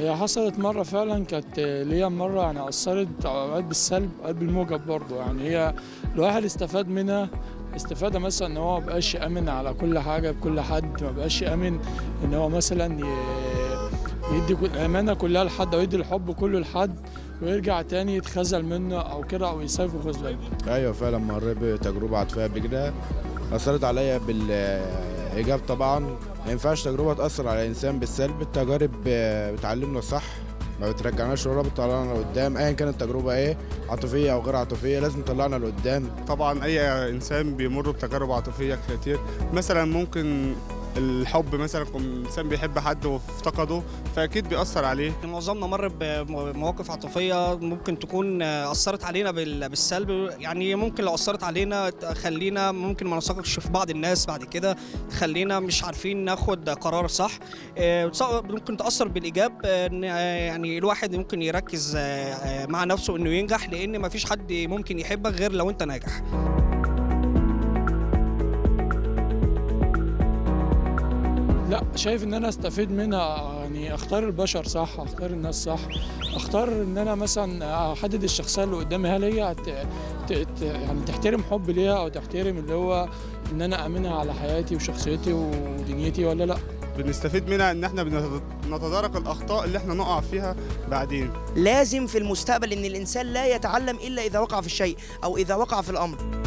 هي حصلت مرة فعلا كانت ليا مرة يعني أثرت أوقات بالسلب أوقات بالموجب برضه يعني هي الواحد استفاد منها استفادة مثلا إن هو مبقاش آمن على كل حاجة بكل حد مبقاش آمن إن هو مثلا ي- يدي كل- الأمانة كلها لحد أو يدي الحب كله لحد ويرجع تاني يتخذل منه أو كده أو يسيبه خذلان ايوه فعلا مريت بتجربه عاطفيه قبل كده اثرت عليا بالايجاب طبعا ما ينفعش تجربه تاثر على الانسان بالسلب التجارب آه، بتعلمنا الصح ما بترجعناش لورا بتطلعنا لقدام ايا كانت التجربه ايه عاطفيه او غير عاطفيه لازم تطلعنا لقدام طبعا اي انسان بيمر بتجارب عاطفيه كتير مثلا ممكن الحب مثلا يكون انسان بيحب حد وافتقده فاكيد بيأثر عليه معظمنا مر بمواقف عاطفية ممكن تكون أثرت علينا بال- بالسلب يعني ممكن لو أثرت علينا تخلينا ممكن ما نثقش في بعض الناس بعد كده تخلينا مش عارفين ناخد قرار صح آه، وتص- ممكن تأثر بالإيجاب آه، إن آه، يعني الواحد ممكن يركز آه، آه، مع نفسه إنه ينجح لأن مفيش حد ممكن يحبك غير لو أنت ناجح لا شايف ان انا استفيد منها يعني اختار البشر صح اختار الناس صح اختار ان انا مثلا احدد الشخصيه اللي قدامي هل هي هت- ت- ت- يعني تحترم حب ليها او تحترم اللي هو ان انا امنها على حياتي وشخصيتي ودنيتي ولا لا بنستفيد منها ان احنا بنتدارك الاخطاء اللي احنا نقع فيها بعدين لازم في المستقبل ان الانسان لا يتعلم الا اذا وقع في الشيء او اذا وقع في الامر